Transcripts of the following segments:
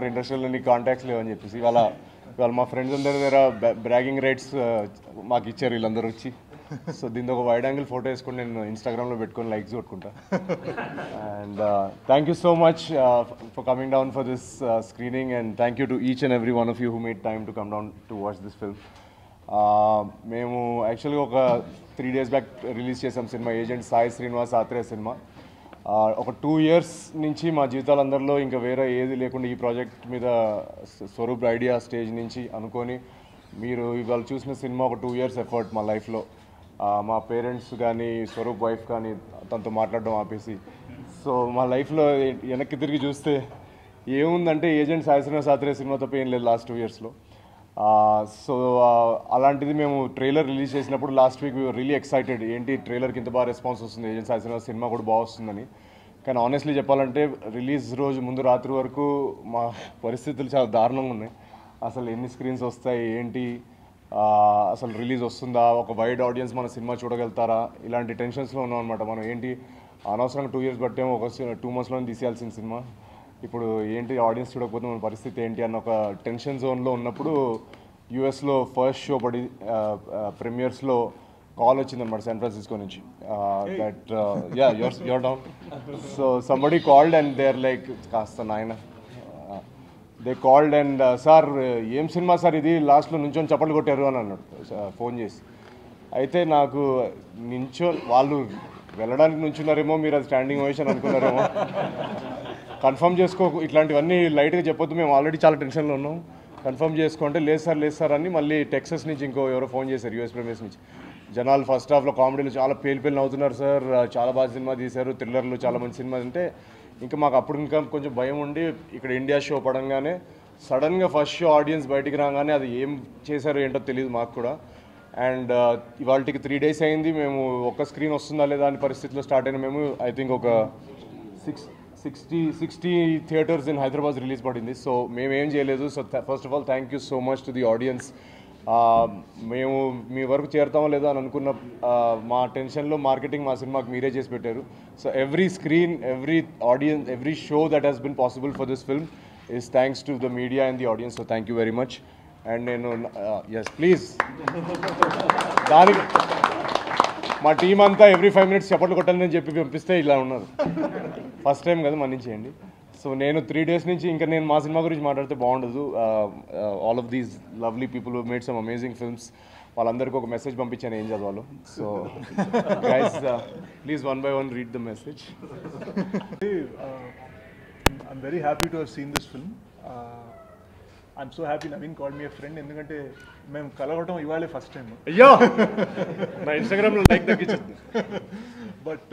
ఇండస్ట్రీలో నీ కాంటాక్ట్స్ లేవని చెప్పేసి ఇవాళ ఇవాళ మా ఫ్రెండ్స్ అందరి దగ్గర బ్రాగింగ్ రైట్స్ మాకు ఇచ్చారు వీళ్ళందరూ వచ్చి సో దీంతో ఒక వైడ్ యాంగిల్ ఫోటో వేసుకొని నేను ఇన్స్టాగ్రామ్లో పెట్టుకొని లైక్స్ కొట్టుకుంటా and thank you so much for coming down for this screening and thank you to each and every one of you who made time to come down to watch this film మేము యాక్చువల్గా ఒక three days back release చేసాం cinema agent Sai Srinivas Athreya cinema ఆ, ఒక two years నుంచి మా జీవితాలందరిలో ఇంకా వేరే ఏది లేకుండా ఈ ప్రాజెక్ట్ మీద స్వ- స్వరూప్ ఐడియా స్టేజ్ నుంచి అనుకొని మీరు ఇవాళ చూసిన సినిమా ఒక టూ ఇయర్స్ ఎఫర్ట్ మా లైఫ్లో మా పేరెంట్స్ కానీ స్వరూప్ వైఫ్ కానీ తనతో మాట్లాడడం ఆపేసి సో మా లైఫ్లో వెనక్కి తిరిగి చూస్తే ఏముందంటే ఏజెంట్ సాయి శ్రీనివాస్ ఆత్రేయ సినిమా తప్ప ఏం లేదు లాస్ట్ టూ ఇయర్స్లో సో అలాంటిది మేము ట్రైలర్ రిలీజ్ చేసినప్పుడు లాస్ట్ వీక్ రియలీ ఎక్సైటెడ్ ఏంటి ట్రైలర్కి ఇంత బాగా రెస్పాన్స్ వస్తుంది ఏజెంట్స్ ఆసిన సినిమా కూడా బాగా వస్తుందని కానీ ఆనెస్ట్లీ చెప్పాలంటే రిలీజ్ రోజు ముందు రాత్రి వరకు మా పరిస్థితులు చాలా దారుణంగా ఉన్నాయి అసలు ఎన్ని స్క్రీన్స్ వస్తాయి ఏంటి ఆ, అసలు రిలీజ్ వస్తుందా ఒక వైడ్ ఆడియన్స్ మన సినిమా చూడగలుగుతారా ఇలాంటి టెన్షన్స్లో ఉన్నాం అనమాట మనం ఏంటి అనవసరంగా టూ ఇయర్స్ బట్టే ఒక టూ మంత్స్లో తీసేయాల్సిన సినిమా ఇప్పుడు ఏంటి ఆడియన్స్ చూడకపోతే మన పరిస్థితి ఏంటి అన్న ఒక టెన్షన్ జోన్లో ఉన్నప్పుడు యూఎస్లో ఫస్ట్ షో పడి ప్రీమియర్స్లో కాల్ వచ్చిందన్నమాట శాన్ ఫ్రాన్సిస్కో నుంచి that yeah your your down so somebody called and they are like కాస్త నాయన దే కాల్డ్ అండ్ సార్ ఏం సినిమా సార్ ఇది లాస్ట్లో నుంచొని చప్పట్లు కొట్టారు అని అన్నాడు ఫోన్ చేసి అయితే నాకు నించో వాళ్ళు వెళ్ళడానికి నుంచున్నారేమో మీరు అది స్టాండింగ్ ఓవేషన్ అనుకున్నారేమో కన్ఫర్మ్ చేసుకో ఇట్లాంటివన్నీ లైట్గా చెప్పొద్దు మేము ఆల్రెడీ చాలా టెన్షన్లో ఉన్నాం కన్ఫర్మ్ చేసుకుంటే లేదు సార్ లేదు సార్ అని మళ్ళీ టెక్సస్ నుంచి ఇంకో ఎవరో ఫోన్ చేశారు యూఎస్ ప్రీమియర్స్ నుంచి జనాలు ఫస్ట్ హాఫ్లో కామెడీలు చాలా పేలు పేలు నవ్వుతున్నారు సార్ చాలా బాగా సినిమా తీశారు థ్రిల్లర్లు చాలా మంచి సినిమా అంటే ఇంకా మాకు అప్పుడు ఇంకా కొంచెం భయం ఉండి ఇక్కడ ఇండియా షో పడంగానే సడన్గా ఫస్ట్ షో ఆడియన్స్ బయటికి రాగానే అది ఏం చేశారో ఏంటో తెలియదు మాకు కూడా అండ్ ఇవాళకి త్రీ డేస్ అయింది మేము ఒక్క స్క్రీన్ వస్తుందా లేదా అనే పరిస్థితిలో స్టార్ట్ అయిన మేము ఐ థింక్ ఒక six sixty sixty theatres in Hyderabad release పడింది సో మేము ఏం చేయలేదు so first of all thank you so much to the audience మేము మీ వరకు చేరుతామో లేదో అని అనుకున్న ఆ, మా టెన్షన్లో మార్కెటింగ్ మా సినిమాకి మీరే చేసి పెట్టారు so every screen every audience every show that has been possible for this film is thanks to the media and the audience so thank you very much and నేను ఎస్ ప్లీజ్ దానికి మా team అంతా every five minutes చప్పట్లు కొట్టాలని చెప్పి పంపిస్తే ఇలా ఉన్నారు ఫస్ట్ టైం కదా మన్నించేయండి సో నేను త్రీ డేస్ నుంచి ఇంకా నేను మా సినిమా గురించి మాట్లాడితే బాగుండదు all of these lovely people made some amazing films వాళ్ళందరికీ ఒక మెసేజ్ పంపించాను ఏం చదవాలో so guys please one by one read the message uh, I'm very happy to have seen this film. Uh, I'm so happy Naveen called me a friend ఎందుకంటే మేము కలవటం ఇవాళే first time అయ్యో నా ఇన్స్టాగ్రామ్లో లైక్ తగ్గించదు బట్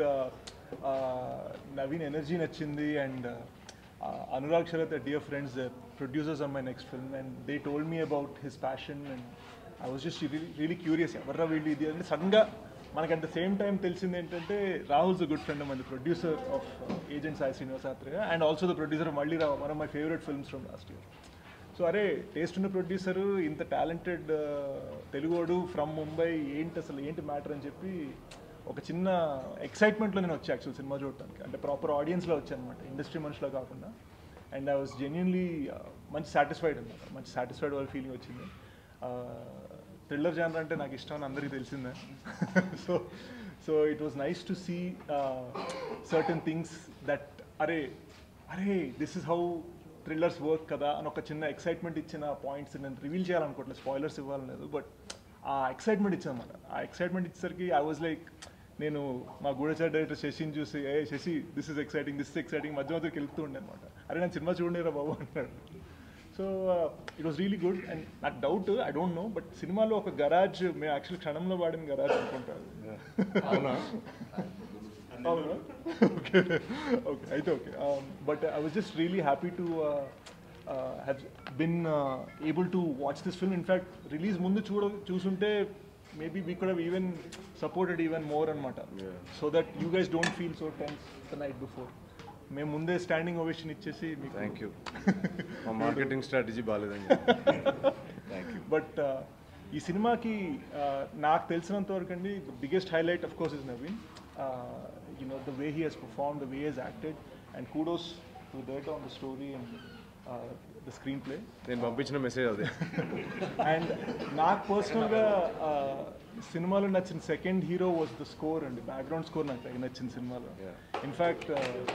నవీన్ ఎనర్జీ నచ్చింది and Anurag Sharath dear friends producers on my next film and they told me about his passion and I was just really curious ఎవర్రా వీళ్ళు ఇది అంటే సడన్గా మనకి అట్ ద సేమ్ టైం తెలిసింది ఏంటంటే Rahul's a good friend of the producer of agent Sai Srinivas Athreya and also the producer Malli Raava one of my favourite films from last year so అరే taste ఉన్న ప్రొడ్యూసర్ ఇంత టాలెంటెడ్ తెలుగోడు ఫ్రమ్ ముంబై ఏంటి అసలు ఏంటి మ్యాటర్ అని చెప్పి ఒక చిన్న ఎక్సైట్మెంట్లో నేను వచ్చా యాక్చువల్ సినిమా చూడటానికి అంటే ప్రాపర్ ఆడియన్స్లో వచ్చాను అనమాట ఇండస్ట్రీ మనుషులో కాకుండా అండ్ ఐ వాస్ జెన్యున్లీ మంచి సాటిస్ఫైడ్ అనమాట మంచి సాటిస్ఫైడ్ వాళ్ళ ఫీలింగ్ వచ్చింది థ్రిల్లర్ జానర్ అంటే నాకు ఇష్టం అని అందరికీ తెలిసిందే so so it was nice to see certain things that అరే అరే this is how thrillers work కదా అని ఒక చిన్న ఎక్సైట్మెంట్ ఇచ్చిన పాయింట్స్ నేను రివీల్ చేయాలనుకోవట్లేదు స్పాయిలర్స్ ఇవ్వాలని లేదు బట్ ఆ ఎక్సైట్మెంట్ ఇచ్చానమాట ఆ ఎక్సైట్మెంట్ ఇచ్చేసరికి ఐ వాజ్ లైక్ నేను మా గూఢచారి డైరెక్టర్ శశిని చూసి ఏ Sashi this is exciting this is exciting మధ్య మధ్యకి వెళ్తూ ఉండే అనమాట అరే నేను సినిమా చూడండిరా బాబు అంటాడు so it was really good and నాకు doubt I don't know but సినిమాలో ఒక గరాజ్ మేము యాక్చువల్ క్షణంలో వాడిన గరాజ్ అనుకుంటారు అవునా అవునా ఓకే ఓకే అయితే okay but I was just really happy to have been able to watch this film in fact release ముందు చూడ చూసుంటే maybe we could even supported even more అనమాట so that you guys don't feel so tense the night before మేము ముందే standing ovation ఇచ్చేసి మీకు thank you మా marketing strategy బాగాలేదండి థ్యాంక్ యూ బట్ ఈ సినిమాకి uh, నాకు తెలిసినంత వరకు అండి biggest highlight of course is Naveen you know the way he he's perform the way he's acted and kudos to that on the story and the screenplay నేను పంపించిన message అదే అండ్ నాకు పర్సనల్గా సినిమాలో నచ్చిన second hero was the score అండి background score నాకు తెగ నచ్చిన సినిమాలో ఇన్ఫ్యాక్ట్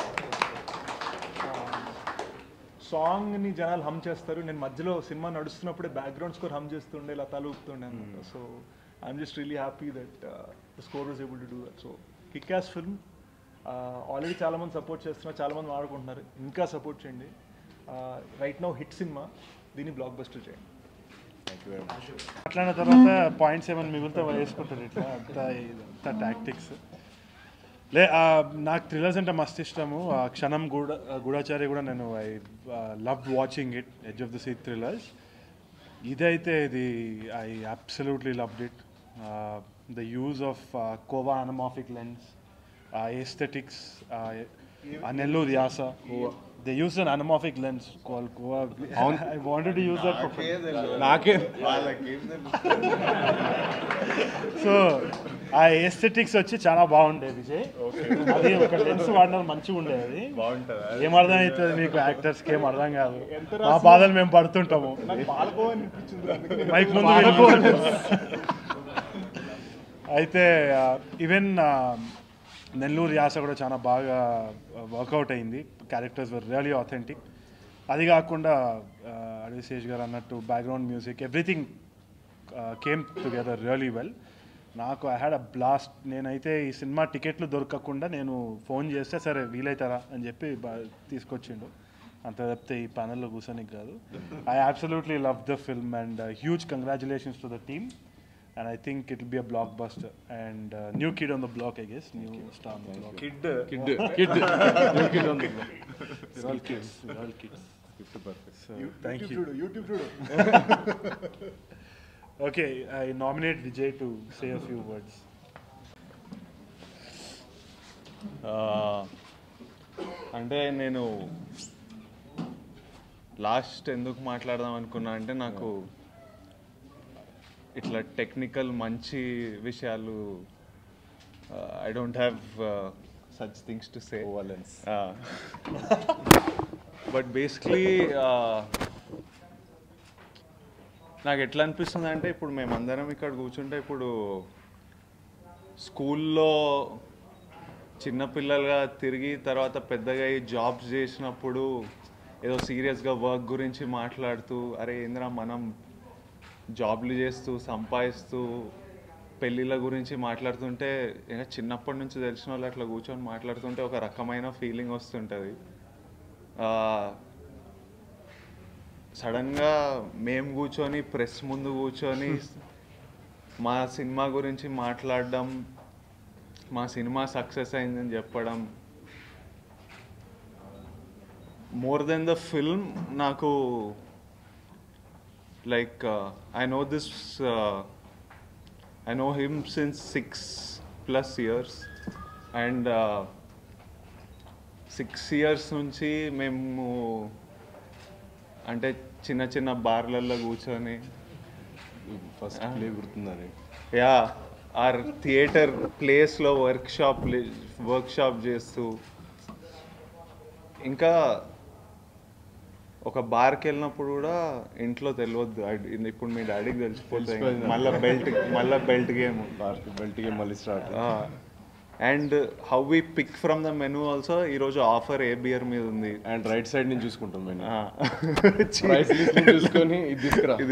సాంగ్ని జనాలు హమ్ చేస్తారు నేను మధ్యలో సినిమా నడుస్తున్నప్పుడే బ్యాక్గ్రౌండ్ స్కోర్ హమ్ చేస్తుండే ఇలా తల ఊపుతుండే అనమాట so I'm just really happy that the score was able to do that so kick ass film already చాలామంది సపోర్ట్ చేస్తున్నారు చాలామంది వాడుకుంటున్నారు ఇంకా సపోర్ట్ చేయండి రైట్ నౌ హిట్ సినిమా దీన్ని బ్లాక్ బస్టర్ చేయండి థ్యాంక్ యూ వెరీ మచ్ మాట్లాడిన తర్వాత పాయింట్స్ ఏమైనా మిగులుతా వేసుకుంటారు ఇట్లా అంత ఇది- అంత టాక్టిక్స్ లే ఆ, నాకు థ్రిల్లర్స్ అంటే మస్తు ఇష్టము ఆ క్షణం గూడ గూఢాచారి కూడా నేను I love watching it edge of the seat thrillers ఇదైతే ఇది I absolutely loved it the use of Kowa anamorphic lens aesthetics ఆ నెల్లూరు యాస they use an anamorphic lens call Kowa I wanted to use that నాకే so ఆ aesthetics వచ్చి చాలా బాగుండేది విజయ్ అది ఒక లెన్స్ వాడినది మంచిగా ఉండేది బాగుంటుంది ఏం అర్థం అవుతుంది మీకు యాక్టర్స్కి ఏం అర్థం కాదు మా బాధలు మేము పడుతుంటాము నాకు పాలకోవా అనిపించింది అందుకే నేను మైక్ ముందు వెళ్ళిపోండి. అయితే ఈవెన్ నెల్లూరు యాస కూడా చాలా బాగా వర్కౌట్ అయింది క్యారెక్టర్స్ వర్ రియలీ ఆథెంటిక్ అది కాకుండా అడవి శేష్ గారు అన్నట్టు background music everything came together really well నాకు ఐ హ్యాడ్ అ బ్లాస్ట్ నేనైతే ఈ సినిమా టికెట్లు దొరకకుండా నేను ఫోన్ చేస్తే సరే వీలైతారా అని చెప్పి బా- తీసుకొచ్చిండు అంత తప్పితే ఈ ప్యానల్లో కూర్చొని కాదు I absolutely love the film and huge congratulations to the team and I think it be a blockbuster and new kid on the block I guess new star block kid kid kid kid ఉంది all kids all kids gift perfect so thank you చూడు YouTube చూడు okay I nominate Vijay to say a few words ఆ, అంటే నేను last ఎందుకు మాట్లాడదాం అనుకున్నా అంటే నాకు ఇట్లా టెక్నికల్ మంచి విషయాలు I don't have such things to say ఓవలెన్స్ బట్ బేసిక్లీ నాకు ఎట్లా అనిపిస్తుంది అంటే ఇప్పుడు మేమందరం ఇక్కడ కూర్చుంటే ఇప్పుడు స్కూల్లో చిన్నపిల్లలుగా తిరిగి తర్వాత పెద్దగా అయ్యి జాబ్స్ చేసినప్పుడు ఏదో సీరియస్గా వర్క్ గురించి మాట్లాడుతూ అరే ఏంద్రా మనం జాబ్లు చేస్తూ సంపాదిస్తూ పెళ్ళిళ్ళ గురించి మాట్లాడుతుంటే ఇంకా చిన్నప్పటి నుంచి తెలిసిన వాళ్ళు అట్లా కూర్చొని మాట్లాడుతుంటే ఒక రకమైన ఫీలింగ్ వస్తుంటుంది సడన్గా మేము కూర్చొని ప్రెస్ ముందు కూర్చొని మా సినిమా గురించి మాట్లాడడం మా సినిమా సక్సెస్ అయిందని చెప్పడం మోర్ దెన్ ద ఫిల్మ్ నాకు like I know this I know him since six plus years and six years నుంచి మేము అంటే చిన్న చిన్న బార్లలో కూర్చొని ఫస్ట్ ప్లే గుర్తుందని యా ఆర్ థియేటర్ ప్లేస్లో వర్క్ షాప్ వర్క్ షాప్ చేస్తూ ఇంకా ఒక బార్కి వెళ్ళినప్పుడు కూడా ఇంట్లో తెలియద్దు అడ్- ఇప్పుడు మీ డాడీకి తెలిసిపోతుంది తెలిసిపోయింది. మళ్ళీ బెల్ట్ మళ్ళీ బెల్ట్ గేమ్ బార్క్ బెల్ట్ గేమ్ మళ్ళీ start and how we pick from the menu also ఈరోజు ఆఫర్ ఏ బియర్ మీద ఉంది అండ్ రైట్ సైడ్ నుంచి చూసుకుంటాం మేము ఆ. ప్రైస్ లిస్ట్ చూసుకొని ఇది తీసుకురా ఇది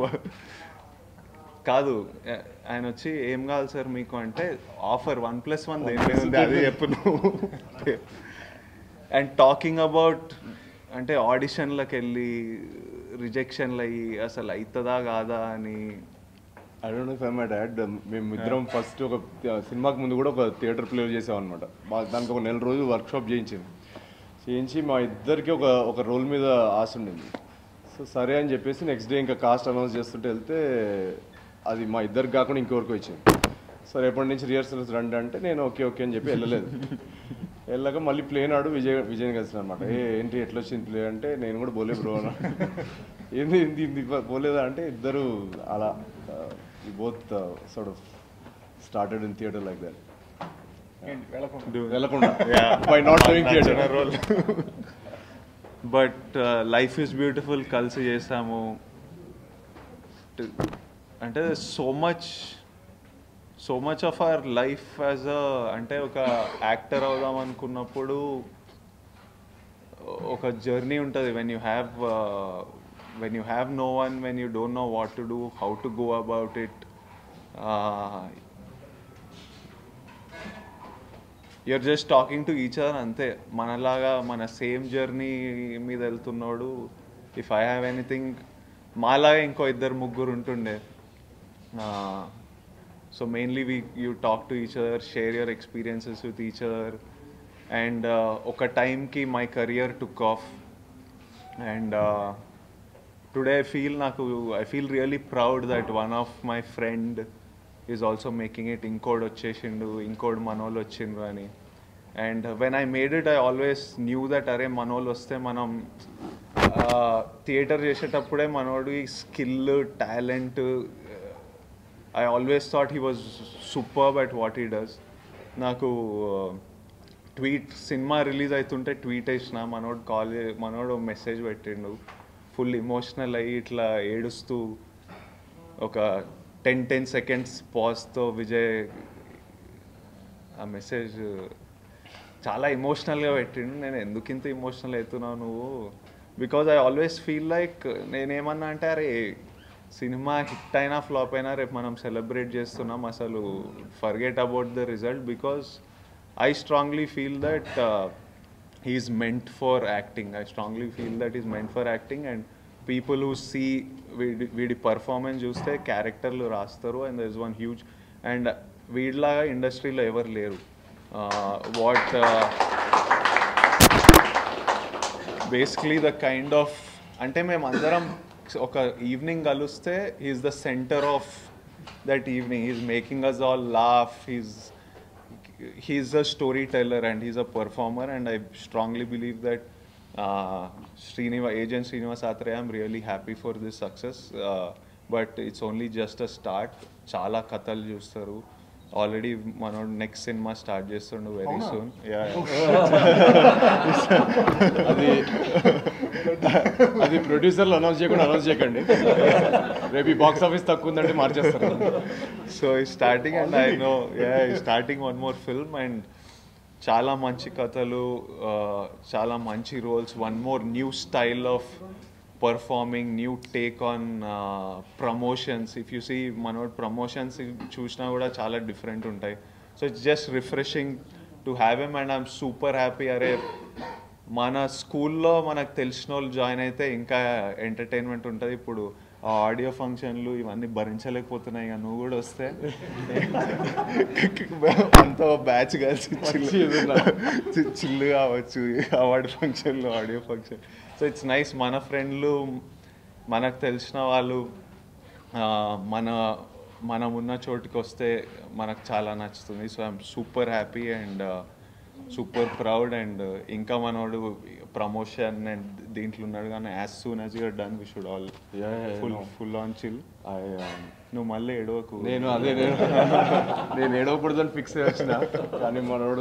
కాదు ఆ- ఆయన వచ్చి ఏం కావాలి సార్ మీకు అంటే ఆఫర్ వన్ ప్లస్ వన్ దేని మీద ఉంది అది చెప్పు నువ్వు అండ్ టాకింగ్ అబౌట్ అంటే ఆడిషన్లకు వెళ్ళి రిజెక్షన్లు అయ్యి అసలు అవుతుందా కాదా అని I don't know if my dad మేము ఇద్దరం ఫస్ట్ ఒక సినిమాకి ముందు కూడా ఒక థియేటర్ ప్లే చేసాం అనమాట దానికి ఒక నెల రోజులు వర్క్ షాప్ చేయించింది చేయించి మా ఇద్దరికి ఒక ఒక రోల్ మీద ఆశ ఉండింది సో సరే అని చెప్పేసి నెక్స్ట్ డే ఇంకా కాస్ట్ అనౌన్స్ చేస్తుంటే వెళ్తే అది మా ఇద్దరికి కాకుండా ఇంకెవరికి వచ్చింది సరే ఎప్పటి నుంచి రిహర్సల్స్ రండి అంటే నేను ఓకే ఓకే అని చెప్పి వెళ్ళలేదు వెళ్ళాక మళ్ళీ ప్లే నాడు విజయ్ విజయ్ కలిసిన అనమాట ఏ ఏంటి ఎట్లా వచ్చింది ప్లే అంటే నేను కూడా పోలే బ్రో అన్న ఏంది ఏంది ఇది పోలేదా అంటే ఇద్దరు అలా both sort of started in theatre like that ఏంటి వెళ్ళకుండా వెళ్ళకుండా Yeah. బై నాట్ డూయింగ్ నచ్చిన theatre role. But life is beautiful కలిసి చేసాము టు- అంటే so much so much of our life as a అంటే ఒక యాక్టర్ అవుదాం అనుకున్నప్పుడు ఒక జర్నీ ఉంటుంది when you have when you have no one when you don't know what to do how to go about it you're just talking to each other అంతే మనలాగా మన same journey మీద వెళ్తున్నాడు ఇఫ్ ఐ హ్యావ్ ఎనీథింగ్ మాలాగా ఇంకో ఇద్దరు ముగ్గురు ఉంటుండే so mainly we you talk to each other share your experiences with each other and ఒక టైంకి my career took off and today I feel నాకు I feel really proud that one of my friend is also making it ఇంకోడ్ వచ్చేసిండు ఇంకోడ్ మనోళ్ళు వచ్చిండ్రు అని and when I made it I always knew that అరే మనోళ్ళు వస్తే మనం థియేటర్ చేసేటప్పుడే మనోడి skill talent I always thought he was super at what he does నాకు ట్వీట్ సినిమా రిలీజ్ అవుతుంటే ట్వీట్ వేసిన మనోడు కాల్ మనోడు మెసేజ్ పెట్టిండు ఫుల్ ఇమోషనల్ అయ్యి ఇట్లా ఏడుస్తూ ఒక టెన్ టెన్ సెకండ్స్ పాజ్తో విజయ్ ఆ మెసేజ్ చాలా ఎమోషనల్గా పెట్టిండు నేను ఎందుకు ఇంత ఎమోషనల్ అవుతున్నావు నువ్వు because I always feel like నేనేమన్నా అంటే అరే సినిమా హిట్ అయినా ఫ్లాప్ అయినా రేపు మనం సెలబ్రేట్ చేస్తున్నాం అసలు forget about the result because I strongly feel that he's meant for acting I strongly feel that is meant for acting and people who see వీడి వీడి పర్ఫార్మెన్స్ చూస్తే క్యారెక్టర్లు రాస్తారు and there is one huge and వీడిలాగా ఇండస్ట్రీలో ఎవరు లేరు what basically the kind of అంటే మేము అందరం ఒక ఈవినింగ్ కలిస్తే he's the centre of that evening he's making us all laugh he's he's a storyteller and he's a performer and i strongly believe that uh, Srinivas, agent Srinivas Atre, I'm really happy for this success. Uh, but it's only just a start. చాలా కథలు చూస్తారు already మనోడు next cinema start చేస్తుండు very soon అది అది ప్రొడ్యూసర్లు announce చేయకుండా announce చేయకండి రేపు ఈ బాక్స్ ఆఫీస్ తక్కువ ఉందంటే మార్చేస్తారు సో ఈ starting and I know starting one more film and చాలా మంచి కథలు uh, చాలా మంచి roles one more new style of performing new take on promotions if you see మనోడ్ ప్రమోషన్స్ చూసినా కూడా చాలా డిఫరెంట్ ఉంటాయి so it's just refreshing to have em and I'm super happy అరే మన స్కూల్లో మనకు తెలిసిన వాళ్ళు జాయిన్ అయితే ఇంకా ఎంటర్టైన్మెంట్ ఉంటుంది ఇప్పుడు ఆ ఆడియో ఫంక్షన్లు ఇవన్నీ భరించలేకపోతున్నాయి ఇక నువ్వు కూడా వస్తే అంత బ్యాచ్ కలిసి చిల్లు చిల్లు కావచ్చు అవార్డు ఫంక్షన్లు audio function so it's nice మన ఫ్రెండ్లు మనకు తెలిసిన వాళ్ళు ఆ, మన మనం ఉన్న చోటుకి వస్తే మనకు చాలా నచ్చుతుంది so I'm super happy and super proud and ఇంకా మనోడు ప్రమోషన్ అండ్ దీంట్లో ఉన్నాడు కానీ as soon as you're done we should all Yeah, yeah, full no. Full on chill I, um, నువ్వు మళ్ళీ ఎడవకు నేను అదే నేను నేను ఏడవకూడదని ఫిక్స్ అయి వచ్చిన కానీ మనోడు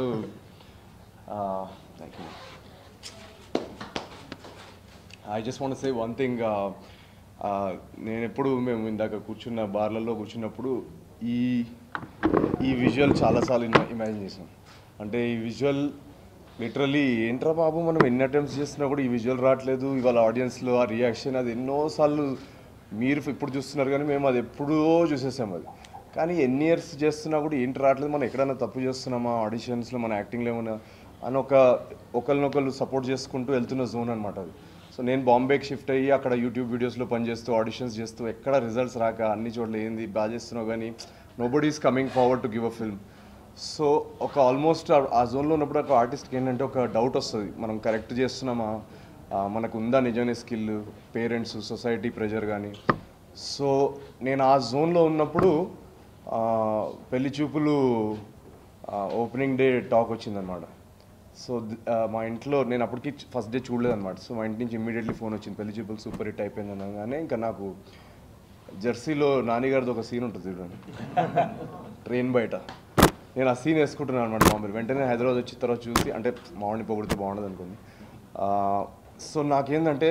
I just want say one thing నేను ఎప్పుడు మేము ఇందాక కూర్చున్న బార్లలో కూర్చున్నప్పుడు ఈ ఈ విజువల్ చాలాసార్లు ఇమాజిన్ చేసాం అంటే ఈ విజువల్ లిటరలీ ఏంట్రా బాబు మనం ఎన్ని అటెంప్ట్స్ చేస్తున్నా కూడా ఈ విజువల్ రావట్లేదు ఇవాళ ఆడియన్స్లో ఆ రియాక్షన్ అది ఎన్నోసార్లు మీరు ఇప్పుడు చూస్తున్నారు కానీ మేము అది ఎప్పుడో చూసేసాం అది కానీ ఎన్ని ఇయర్స్ చేస్తున్నా కూడా ఏంటి రావట్లేదు మనం ఎక్కడైనా తప్పు చేస్తున్నామా ఆడిషన్స్లో మన యాక్టింగ్లో ఏమైనా అని ఒక ఒకరినొకరు సపోర్ట్ చేసుకుంటూ వెళ్తున్న జోన్ అనమాట అది సో నేను బాంబేకి షిఫ్ట్ అయ్యి అక్కడ యూట్యూబ్ వీడియోస్లో పనిచేస్తూ ఆడిషన్స్ చేస్తూ ఎక్కడ రిజల్ట్స్ రాక అన్ని చోట్ల ఏంది బాగా చేస్తున్నావు కానీ nobody is coming forward to give a film so ఒక ఆల్మోస్ట్ ఆ జోన్లో ఉన్నప్పుడు ఒక ఆర్టిస్ట్కి ఏంటంటే ఒక డౌట్ వస్తుంది మనం కరెక్ట్ చేస్తున్నామా ఆ, మనకు ఉందా నిజమైన స్కిల్ పేరెంట్స్ సొసైటీ ప్రెషర్ కానీ సో నేను ఆ జోన్లో ఉన్నప్పుడు ఆ, పెళ్లి చూపులు ఓపెనింగ్ డే టాక్ వచ్చిందనమాట సో ది- ఆ, మా ఇంట్లో నేను అప్పటికి ఫస్ట్ డే చూడలేదన్నమాట సో మా ఇంటి నుంచి ఇమ్మీడియట్లీ ఫోన్ వచ్చింది పెళ్లి చూపులు సూపర్ హిట్ అయిపోయింది అనగానే ఇంకా నాకు జెర్సీలో నానిగారిది ఒక సీన్ ఉంటుంది చూడండి ట్రైన్ బయట నేను ఆ సీన్ వేసుకుంటున్నాను అనమాట మామూలు వెంటనే హైదరాబాద్ వచ్చిన తర్వాత చూసి అంటే మామిడిని పొగిడితే బాగుండదు అనుకోండి ఆ, సో నాకేందంటే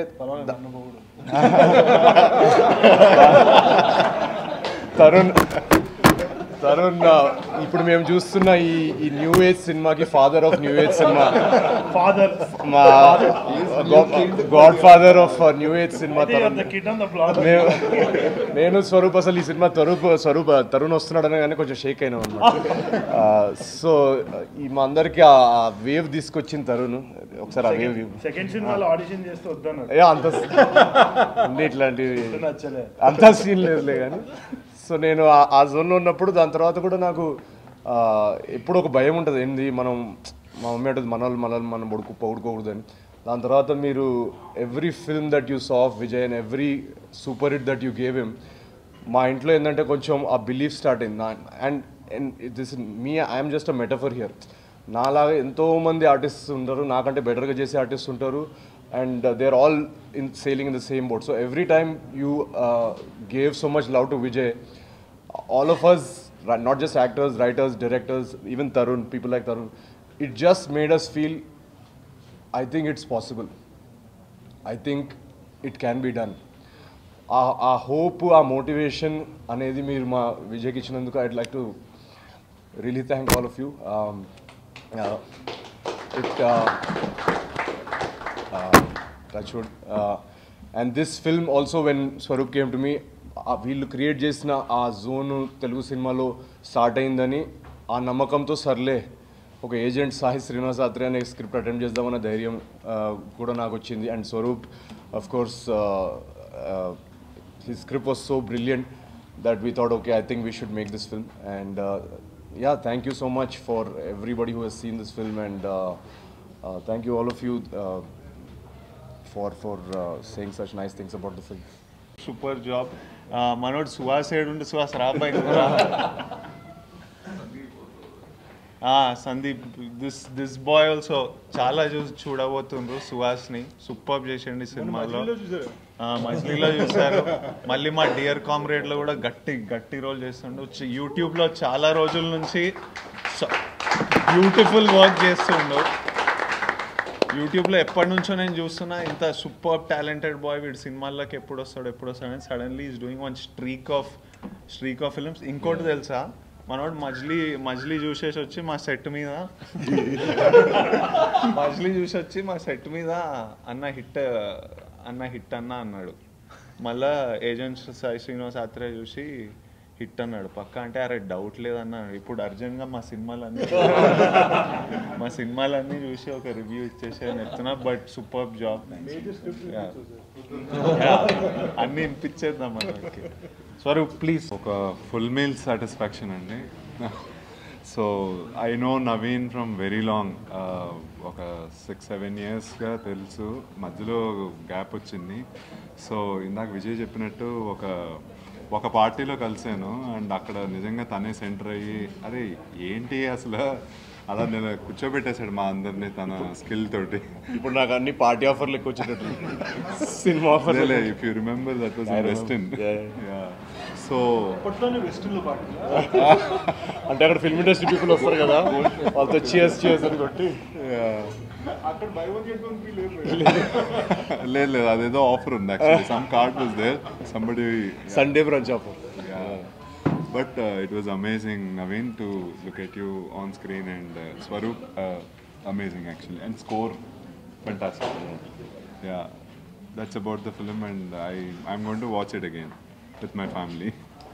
తరుణ్ తరుణ్ ఆ, ఇప్పుడు మేము చూస్తున్న ఈ ఈ న్యూ ఏజ్ సినిమాకి father of new age cinema father మా godfather of new age cinema Tarun kid on the block నేను నేను స్వరూప్ అసలు ఈ సినిమా తరూప్ స్వరూప్ తరుణ్ వస్తున్నాడు అనగానే కొంచెం షేక్ అయినా అనమాట సో ఈ మా అందరికి ఆ వేవ్ తీసుకొచ్చిన తరుణ్ ఒకసారి ఆ వేవ్ సెకండ్ సినిమాలో ఆడిషన్ చేస్తే వద్దన్నారు ఏ అంత అన్ని ఇట్లాంటివి నచ్చలే అంత సీన్ లేదులే కానీ సో నేను ఆ- ఆ జోన్లో ఉన్నప్పుడు దాని తర్వాత కూడా నాకు ఆ, ఎప్పుడు ఒక భయం ఉంటుంది ఏంది మనం మా మమ్మీ అంటుంది మన వాళ్ళు మన వాళ్ళు మనం పొడుకు పొడుకోకూడదని దాని తర్వాత మీరు every film that you saw of Vijay and every super hit that you gave him మా ఇంట్లో ఏంటంటే కొంచెం ఆ బిలీఫ్ స్టార్ట్ అయింది నా and and this me I'm just a metaphor here నాలాగా ఎంతో మంది ఆర్టిస్ట్స్ ఉంటారు నాకంటే బెటర్గా చేసే ఆర్టిస్ట్ ఉంటారు and they are all in sailing in the same boat so every time you gave so much love to Vijay all of us, ri- not just actors, writers, directors, even Tarun, people like Tarun, it just made us feel, I think it's possible. I think it can be done. ఆ ఆ hope ఆ motivation అనేది మీరు మా విజయ్కి ఇచ్చినందుకు I'd like to really thank all of you it touch wood and this film also when Swaroop came to me వీళ్ళు create చేసిన ఆ జోన్ తెలుగు సినిమాలో స్టార్ట్ అయిందని ఆ నమ్మకంతో సర్లే ఒక ఏజెంట్ సాహి శ్రీనివాస్ ఆత్రే అనే స్క్రిప్ట్ అటెంప్ట్ చేద్దామన్న ధైర్యం uh, కూడా నాకు వచ్చింది and Swaroop of course his script was so brilliant that we thought, okay, I think we should make this film. And uh, yeah, thank you so much for everybody who has seen this film, and uh, uh, thank you all of you uh, for for uh, saying such nice things about the film. Super job మనోడు సుహాస్ ఏడు ఉంటే సుహాస్ రాబాయ్ Sandeep this this boy also చాలా చూసి చూడబోతుండ్రు Suhasini super చేసిండి సినిమాలో చూసారు ఆ, మజిలీలో చూశారు మళ్ళీ మా డియర్ కామ్రేడ్లో కూడా గట్టి గట్టి రోల్ చేస్తుండు చి- యూట్యూబ్లో చాలా రోజుల నుంచి బ్యూటిఫుల్ వర్క్ చేస్తుండు యూట్యూబ్లో ఎప్పటి నుంచో నేను చూస్తున్నా ఇంత సూపర్ టాలెంటెడ్ బాయ్ వీడు సినిమాల్లోకి ఎప్పుడు వస్తాడు ఎప్పుడు వస్తాడు అని suddenly is doing one streak of streak of films ఇంకోటి తెలుసా మనోడు మజిలీ మజిలీ చూసేసి వచ్చి మా సెట్ మీద మజిలీ చూసి వచ్చి మా సెట్ మీద అన్న హిట్ అన్న హిట్ అన్న అన్నాడు మళ్ళా ఏజెంట్ సాయి శ్రీనివాస్ ఆత్రేయ చూసి హిట్ అన్నాడు పక్క అంటే అరే డౌట్ లేదన్న ఇప్పుడు అర్జెంట్గా మా సినిమాలన్నీ మా సినిమాలన్నీ చూసి ఒక రివ్యూ ఇచ్చేసి అని చెప్తున్నా బట్ సూపర్ జాబ్ అన్ని వినిపించేద్దాం మనకి స్వరూప్ ప్లీజ్ ఒక ఫుల్ మీల్ సాటిస్ఫాక్షన్ అండి so I know Naveen from very long ఒక సిక్స్ సెవెన్ ఇయర్స్గా తెలుసు మధ్యలో గ్యాప్ వచ్చింది సో ఇందాక విజయ్ చెప్పినట్టు ఒక ఒక పార్టీలో కలిసాను అండ్ అక్కడ నిజంగా తనే సెంటర్ అయ్యి అరే ఏంటి అసలు అలా నేను కూర్చోబెట్టేశాడు మా అందరినీ తన స్కిల్ తోటి ఇప్పుడు నాకు అన్ని పార్టీ ఆఫర్లు ఎక్కువ వచ్చేటట్లు cinema offer if you remember that was western so అప్పట్లోనే వెస్టర్న్లో పాటు అంటే అక్కడ ఫిల్మ్ ఇండస్ట్రీ పీపుల్ వస్తారు కదా వాళ్ళతో చియర్స్ చియర్స్ అని కొట్టి అక్కడ buy one get one feel లేదు లేదు అదేదో ఆఫర్ ఉంది actually some card was there somebody Sunday brunch offer but it was amazing Naveen to look at you on screen and Swaroop amazing actually and score fantastic yeah that's about the film and I I'm going to watch it again with my family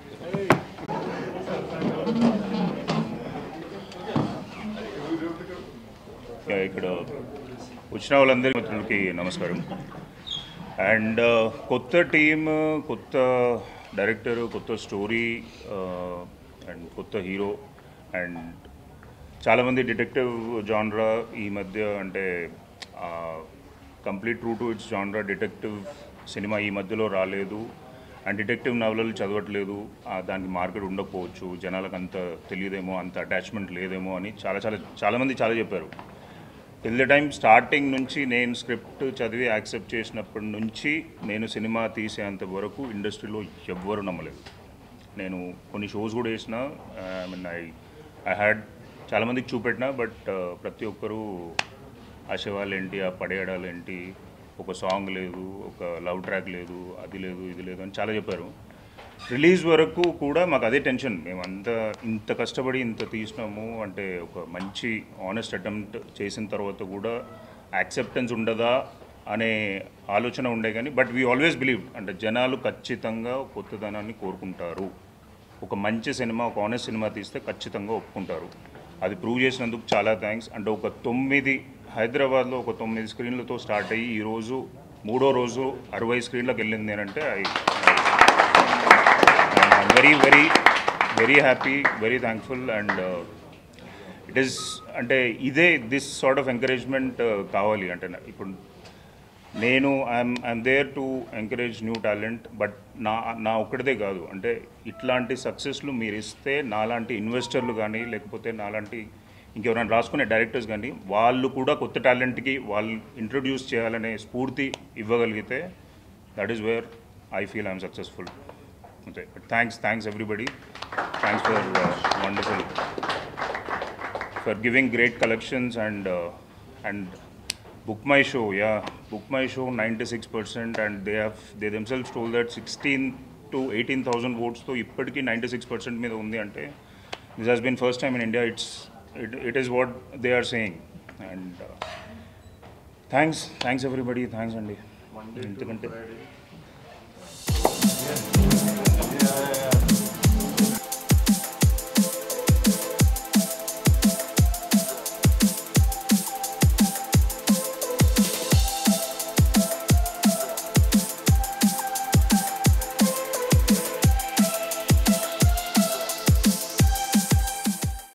yeah, ఇక్కడ వచ్చిన వాళ్ళందరి మిత్రులకి నమస్కారం and కొత్త team కొత్త director కొత్త story and కొత్త hero and చాలామంది డిటెక్టివ్ జాన్రా ఈ మధ్య అంటే complete true to it's genre detective cinema ఈ మధ్యలో రాలేదు అండ్ డిటెక్టివ్ నవలలు చదవట్లేదు ఆ, దానికి మార్కెట్ ఉండకపోవచ్చు జనాలకు అంత తెలియదేమో అంత అటాచ్మెంట్ లేదేమో అని చాలా చాలా చాలామంది చాలా చెప్పారు టిల్ ద టైం స్టార్టింగ్ నుంచి నేను స్క్రిప్ట్ చదివి యాక్సెప్ట్ చేసినప్పటి నుంచి నేను సినిమా తీసేంత వరకు ఇండస్ట్రీలో ఎవ్వరు నమ్మలేదు నేను కొన్ని షోస్ కూడా వేసిన I mean I I had చాలామందికి చూపెట్టిన బట్ ప్రతి ఒక్కరూ ఆ శవాలు ఏంటి ఆ పడేయడాలు ఏంటి ఒక సాంగ్ లేదు ఒక లవ్ ట్రాక్ లేదు అది లేదు ఇది లేదు అని చాలా చెప్పారు రిలీజ్ వరకు కూడా మాకు అదే టెన్షన్ మేము అంత ఇంత కష్టపడి ఇంత తీసినాము అంటే ఒక మంచి ఆనెస్ట్ అటెంప్ట్ చేసిన తర్వాత కూడా యాక్సెప్టెన్స్ ఉండదా అనే ఆలోచన ఉండే కానీ బట్ వీ ఆల్వేస్ బిలీవ్ అంటే జనాలు ఖచ్చితంగా కొత్తదనాన్ని కోరుకుంటారు ఒక మంచి సినిమా ఒక ఆనెస్ట్ సినిమా తీస్తే ఖచ్చితంగా ఒప్పుకుంటారు అది ప్రూవ్ చేసినందుకు చాలా థ్యాంక్స్ అంటే ఒక తొమ్మిది హైదరాబాద్లో ఒక తొమ్మిది స్క్రీన్లతో స్టార్ట్ అయ్యి ఈరోజు మూడో రోజు అరవై స్క్రీన్లకు వెళ్ళింది అని అంటే I very very very happy very thankful and it is అంటే ఇదే దిస్ సార్ట్ ఆఫ్ ఎంకరేజ్మెంట్ కావాలి అంటే నా- ఇప్పుడు నేను I'm I'm there to encourage new talent but నా నా ఒక్కడిదే కాదు అంటే ఇట్లాంటి సక్సెస్లు మీరు ఇస్తే నాలాంటి ఇన్వెస్టర్లు కానీ లేకపోతే నాలాంటి ఇంకెవరైనా రాసుకునే డైరెక్టర్స్ కానీ వాళ్ళు కూడా కొత్త టాలెంట్కి వాళ్ళు ఇంట్రొడ్యూస్ చేయాలనే స్ఫూర్తి ఇవ్వగలిగితే that is where I feel I'm successful అంతే but thanks thanks everybody thanks for wonderful for giving great collections and uh, and book my show yeah book my show 96% and they have they themselves told that 16 to 18000 votes తో ఇప్పటికీ 96% మీద ఉంది అంటే this has been first time in India it's it it is what they are saying and thanks thanks everybody thanks అండి ఎందుకంటే